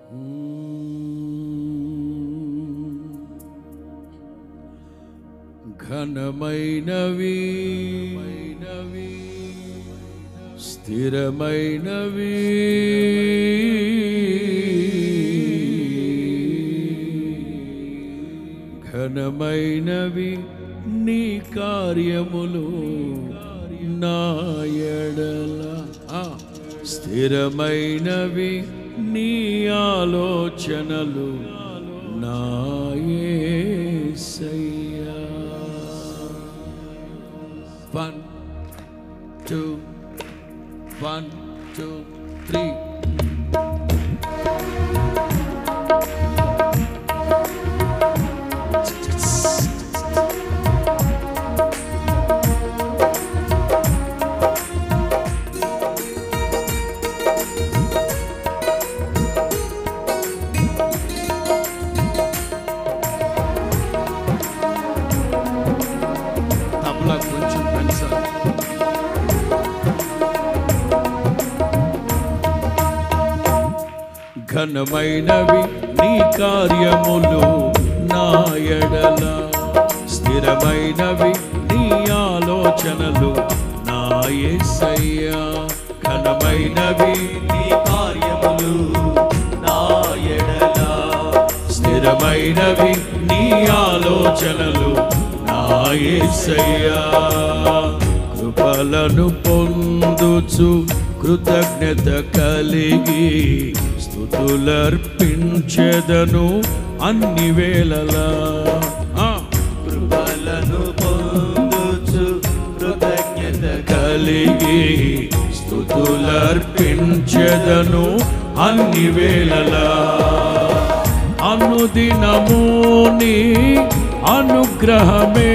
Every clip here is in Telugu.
ఘనమైనవి స్థిరమైనవి ఘనమైనవి నీ కార్యములు నా ఎడల ఆ, స్థిరమైనవి నీ ఆలోచనలు నా యేసయ్యా one two one two three తబలా కొంచెం పెంచాలి ఘనమైనవి నీ కార్యములు నా ఎడల స్థిరమైనవి నీ ఆలోచనలు నా యేసయ్యా ఘనమైనవి నీ కార్యములు నా ఎడల స్థిరమైనవి నీ ఆలోచనలు నా యేసయ్యా కృపలను పొందుచు కృతజ్ఞత కలిగి స్థుతులర్పించెదను అన్ని వేళలా ఆ, కృపలను పొందుచు కృతజ్ఞత కలిగి స్థుతులర్పించెదను అన్ని వేళలా అనుదినముని అనుగ్రహమే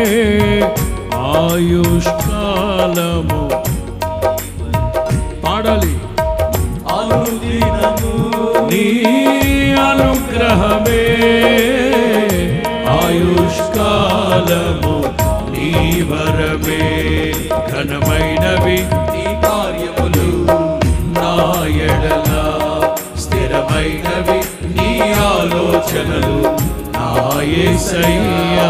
ఆయుష్కాలము పాడాలి అనుదినము నీ అనుగ్రహమే ఆయుష్కాలము నీ వరమే ఘనమైనవి నీ కార్యములు నా ఎడల స్థిరమైనవి నీ ఆలోచనలు నా యేసయ్యా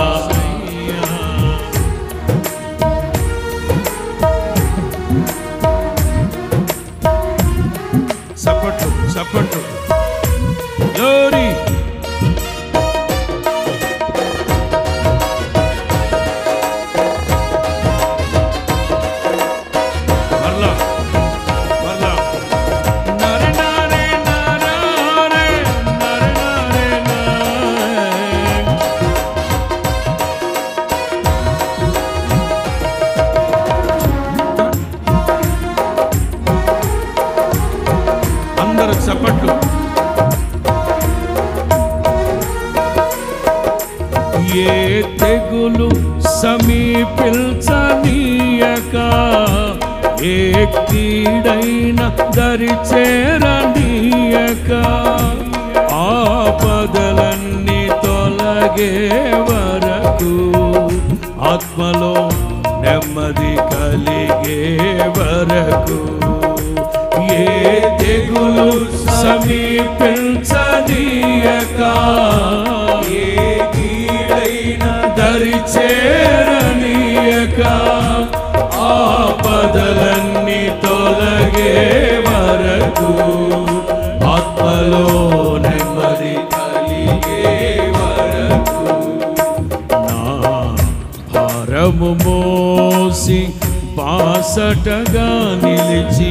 సపట్లు సపట్లు గ్లోరీ మరలా మరలా నరే నరే నరే నరే నరే నరే అందరూ చప్పట్లు ఏ తెగులు సమీపించనీయక ఏ కీడైన దరి చేరనీయక ఆపదలన్నీ తొలగే వరకు ఆత్మలో నెమ్మది కలిగే వరకు ఏ తెగులు సమీపించనీయక ఏ కీడైన దరి చేరనీయక ఆపదలన్నీ తొలగే వరకు ఆత్మలో నెమ్మది కలిగే వరకు నా భారము మోసి బాసటగా నిలిచి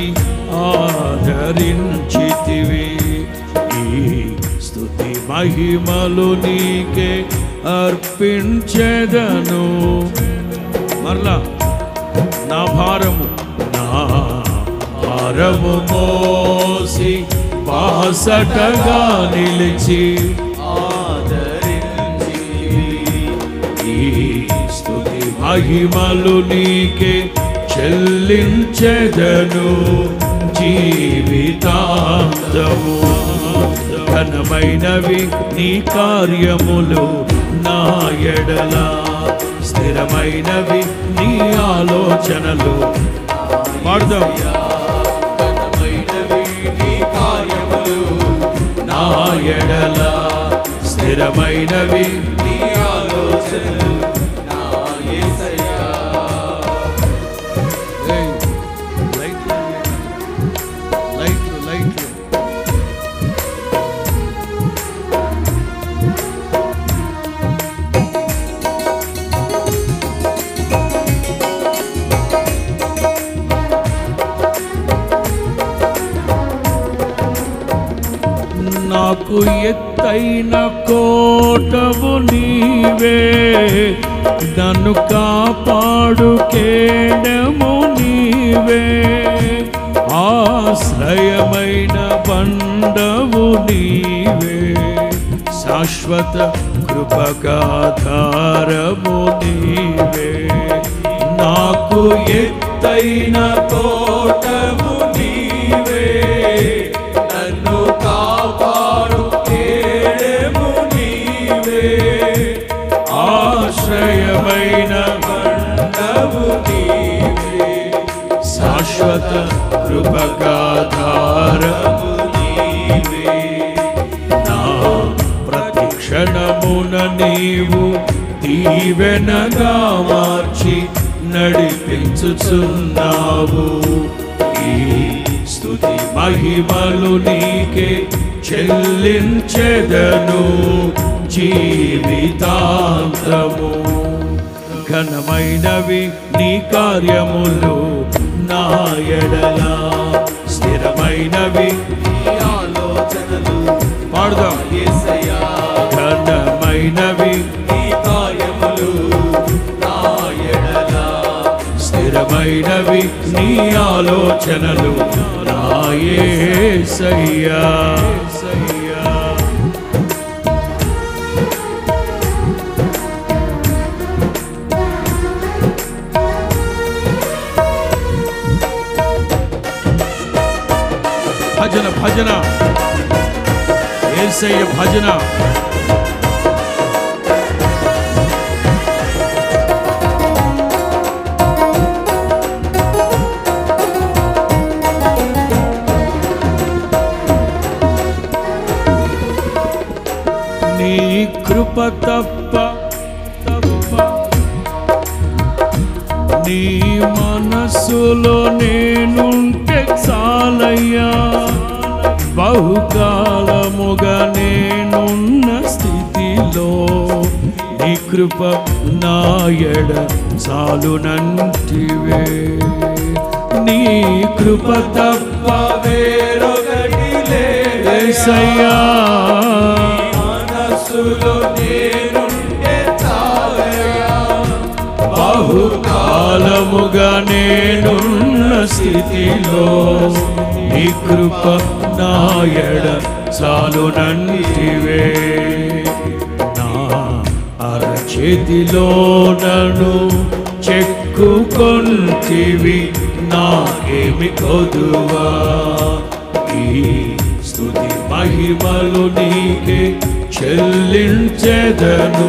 ఆదరించితివి ఈ స్తుతి మహిమలు నీకే అర్పించెదను మరలా నా భారము నా భారము మోసి బాసటగా నిలిచి ఆదరించి ఈ స్తుతి మహిమలు నీకే చెల్లించెదను జీవితాంతము ఘనమైనవి నీ కార్యములు నా ఎడల స్థిరమైనవి నీ ఆలోచనలు పాడదాం ఘనమైనవి నీ కార్యములు స్థిరమైనవి నీ ఆలోచనలు నా యేసయ్యా ఏయ్, లైట్లు లైట్లు లైట్లు నాకు ఎత్తైన కోటవు నీవే నన్ను కాపాడు కేడము నీవే ఆశ్రయమైన బండవు నీవే శాశ్వత కృపగాధారము నీవే నాకు ఎత్తైన కోటము నీవే నన్ను కాపాడు కేడము నీవే ఆశ్రయమైన బండవు నీవే శాశ్వత కృపగాధారము నీవే నా ప్రతి క్షణమున నీవు దీవెనగా మార్చి నడిపించుచున్నావు ఈ స్తుతి మహిమలు నీకే చెల్లించెదను జీవితాంతము ఘనమైనవి నీ కార్యములు నా ఎడల స్థిరమైనవి నీ ఆలోచనలు పాడుదాం యేసయ్యా ఘనమైనవి నీ కార్యములు నా ఎడల స్థిరమైనవి నీ ఆలోచనలు నాయసయ్యా భజన భజన ఏసయ్య భజన నీ కృప తప్ప తప్ప నీ మనస్సులో నేనుంటే చాలయ్యా బహుకాలముగా నేనున్న స్థితిలో నీ కృప నాయడ చాలునంటివే నీ కృప తప్ప వేరొకటి లేదయ్యా ఏసయ్యా మనస్సులో నేనుంటే చాలయ్యా బహుకాలముగా నేనున్న స్థితిలో నీ కృప నాయడ చాలునంటివే నా అరచేతిలో నన్ను చెక్కుకొంటివి నాకేమి కొదువా ఈ స్తుతి మహిమలు నీకే చెల్లించెదను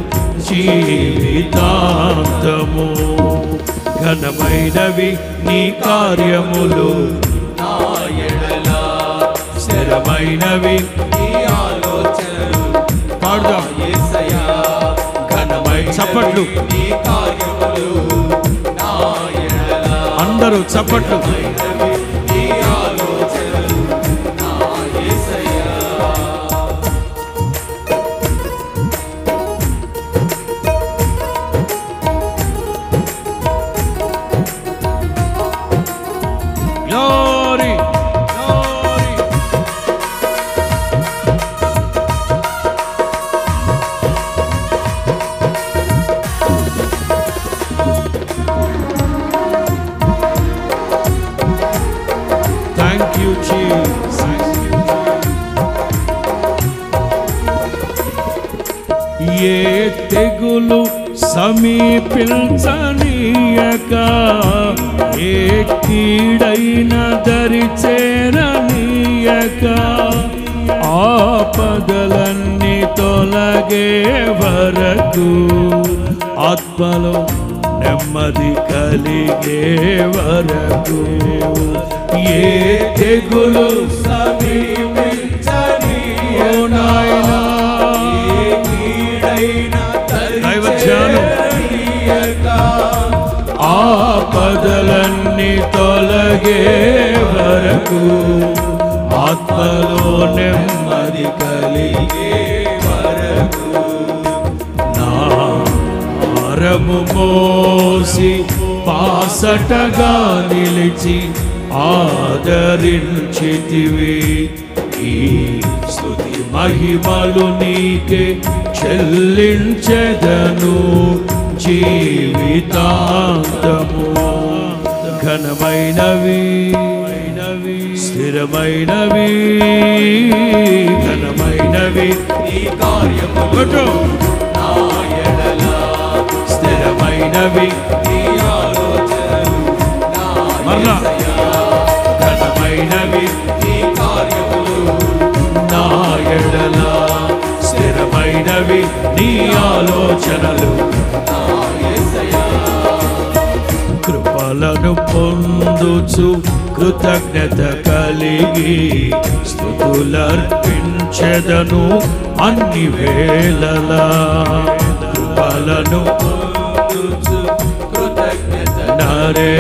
జీవితాంతము ఘనమైనవి నీ కార్యములు నా ఎడల స్థిరమైనవి నీ ఆలోచనలు పాడుదాం యేసయ్యా ఘనమై చప్పట్లు నీ కార్యములు నా ఎడల అందరూ చప్పట్లు నీ ఆలోచనలు నా యేసయ్యా Glory! Glory! Thank you, Jesus. ఏ తెగులు సమీపించనీయక ఏ కీడైన దరి చేరనీయక ఆపదలన్నీ తొలగే వరకు ఆత్మలో నెమ్మది కలిగే వరకు ఏ తెగులు సమీపించని ఓ నాయనా ఏ తొలగే వరకు ఆత్మలో నెమ్మది కలిగే వరకు నా భారము మోసి పాసటగా నిలిచి ఆదరించితివి ఈ స్తుతి మహిమలు నీకే చెల్లించెదను జీవితాంతము ఘనమైనవి స్థిరమైనవి ఘనమైనవి నీ కార్యములు కొట్టు. నా ఎడల స్థిరమైనవి నీ ఆలోచనలు నా మరలా. యేసయ్యా. ఘనమైనవి నీ కార్యములు నా ఎడల స్థిరమైనవి నీ ఆలోచనలు నా యేసయ్యా. కృపలను పొందుచు కృతజ్ఞత కలిగి స్థుతులర్పించెదను అన్ని వేళలా కృపలను పొందుచు కృతజ్ఞత నరే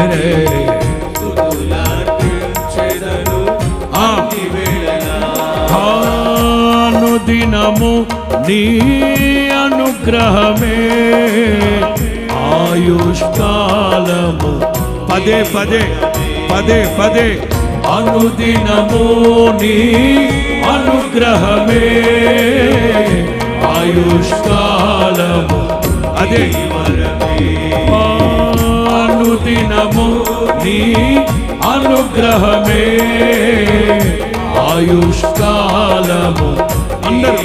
స్తుతులర్పించెదను ఆ. అన్ని వేళలా. హాను దినము నీ అనుగ్రహమే ఆయుష్కాలము పదే పదే పదే పదే అనుదినము నీ అనుగ్రహమే ఆయుష్కాలము అదే అనుదినము నీ అనుగ్రహమే ఆయుష్కాలము అందరూ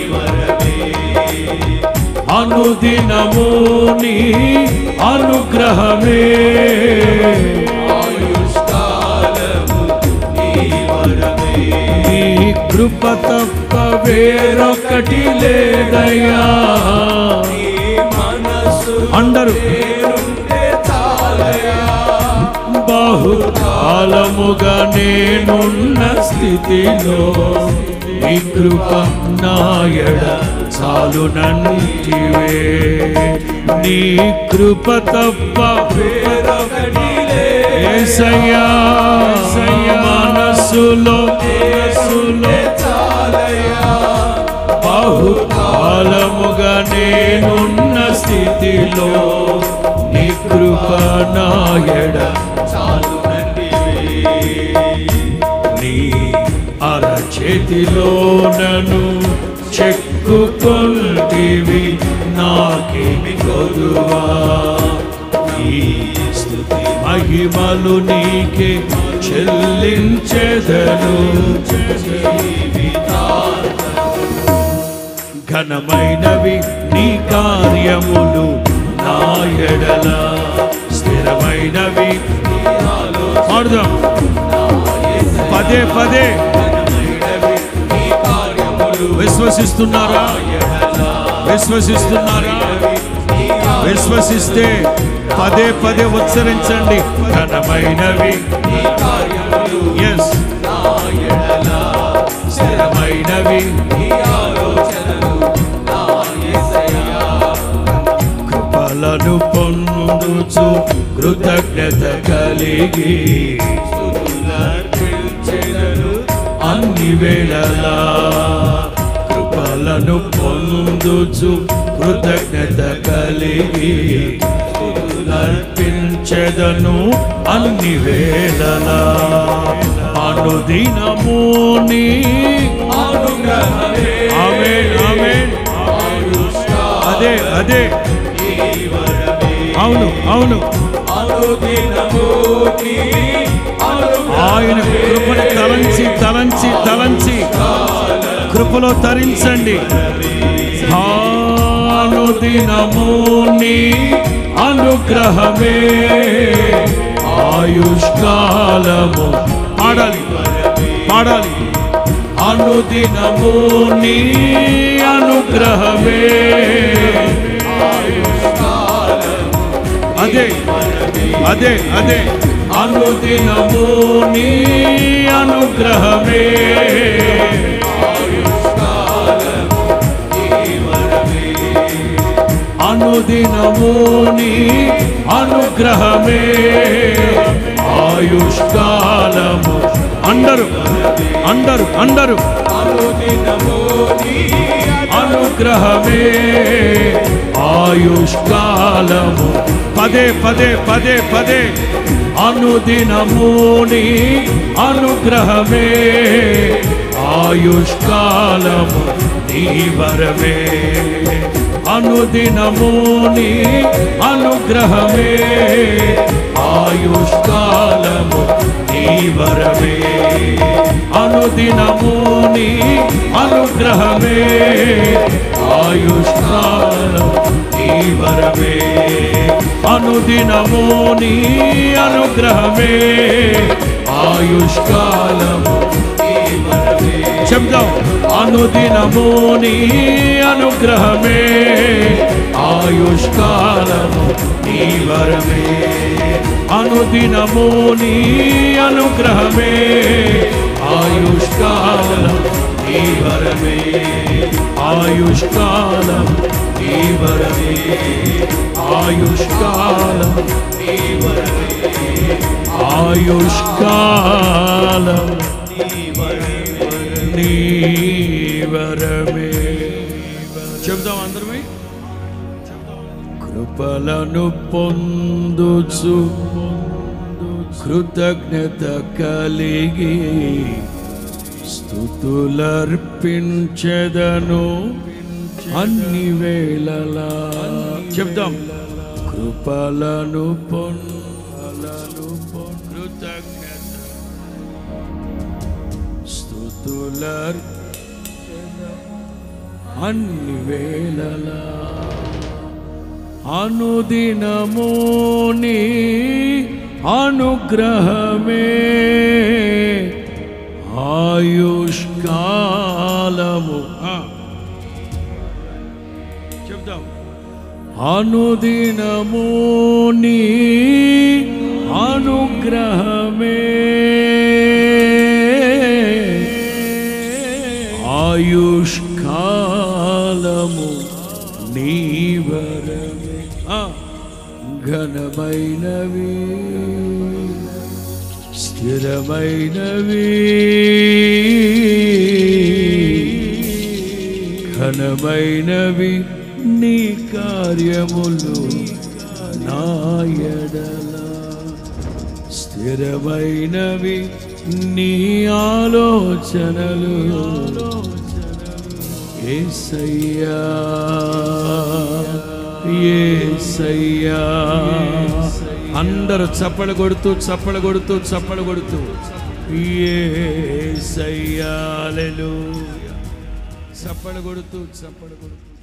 అనుదినము నీ అనుగ్రహమే ఆయుష్కాలము నీ వరమే. నీ కృప తప్ప వేరొకటి లేదయ్యా నీ మనసు అందరూ నేనుంటే చాలయా. బహుకాలముగా నేనున్న స్థితిలో నీ కృప నాయడ చాలునంటివే నీ కృప తప్ప వేరొకటి లేదు. ఏసయ్యా మనసులో మనసులో చాలయా. బహుకాలముగా నేనున్న స్థితిలో నీ కృప నాయడ చాలునంటివే. నీ అరచేతిలో నన్ను చెక్కుకొంటివి నాకేమి కొదువా ఈ స్థుతి మహిమలు నీకే చెల్లించెదను ఘనమైనవి నీ కార్యములు నా ఎడల స్థిరమైనవి పాడుదాం పదే పదే ఘనమైనవి నీ కార్యములు విశ్వసిస్తున్నారా విశ్వసిస్తున్నారా విశ్వసిస్తే పదే పదే ఉచ్చరించండి ఘనమైనవి నీ కార్యములు ఎస్ నా ఎడల స్థిరమైనవి నీ ఆలోచనలు నా యేసయ్యా. కృపలను పొందుచు కృతజ్ఞత కలిగి స్తుతులర్పించెదను అన్ని వేళలా కృపలను పొందుచు కృతజ్ఞత కలిగి అర్పించెదను అన్ని వేళలా అనుదినము నీ అనుగ్రహమే ఆమేన్ ఆమేన్ అదే అదే నీ వరమే. అవును అవును అనుదినము నీ ఆయన కృపను తలంచి తలంచి తలంచి కృపలో తరించండి అనుదినము నీ అనుగ్రహమే ఆయుష్కాలము పాడాలి పాడాలి అనుదినము నీ అనుగ్రహమే అదే అదే అదే అనుదినము నీ అనుగ్రహమే అనుదినము అనుదినము నీ అనుగ్రహమే ఆయుష్కాలము అందరు అందరు అందరు అనుదినము నీ అనుగ్రహమే ఆయుష్కాలము పదే పదే పదే పదే అనుదినము నీ అనుగ్రహమే ఆయుష్కాలము నీ వరమే అనుదినము నీ అనుగ్రహమే ఆయుష్కాలము నీ వరమే అనుదినము నీ అనుగ్రహమే ఆయుష్కాలం నీ వరమే అనుదినము నీ అనుగ్రహమే ఆయుష్కాలము నీ వరమే చెప్దాం అనుదినము నీ అనుగ్రహమే ఆయుష్కాలము నీ వరమే అనుదినము నీ అనుగ్రహమే ఆయుష్కాలం నీ వరమే ఆయుష్కాలం నీ వరమే ఆయుష్కాలం నీ వరమే ఆయుష్కాలం నీ వరమే చెప్దాం అందరమే కృపలను పొందుచు కృతజ్ఞత కలిగి స్థుతులర్పించెదను అన్ని వేళలా చెప్దాం కృపలను పొందలను కృతజ్ఞత స్థుతులర్ అన్ని వేళలా అనుదినమోని అనుగ్రహమే ఆయుష్కాలము ఆ. చెప్దాం అనుదినమోని అనుగ్రహమే ఆయుష్కాలము నీవరమే ఆ, ఘనమైనవి స్థిరమైనవి ఘనమైనవి నీ కార్యములు నాయడల స్థిరమైనవి నీ ఆలోచనలు ఏసయ్యా ఏసయ్యా అందరూ చప్పలు కొడుతూ చప్పలు కొడుతూ చప్పలు కొడుతూ ఏసయ్యాలెలు చప్పలు కొడుతూ చప్పలు కొడుతూ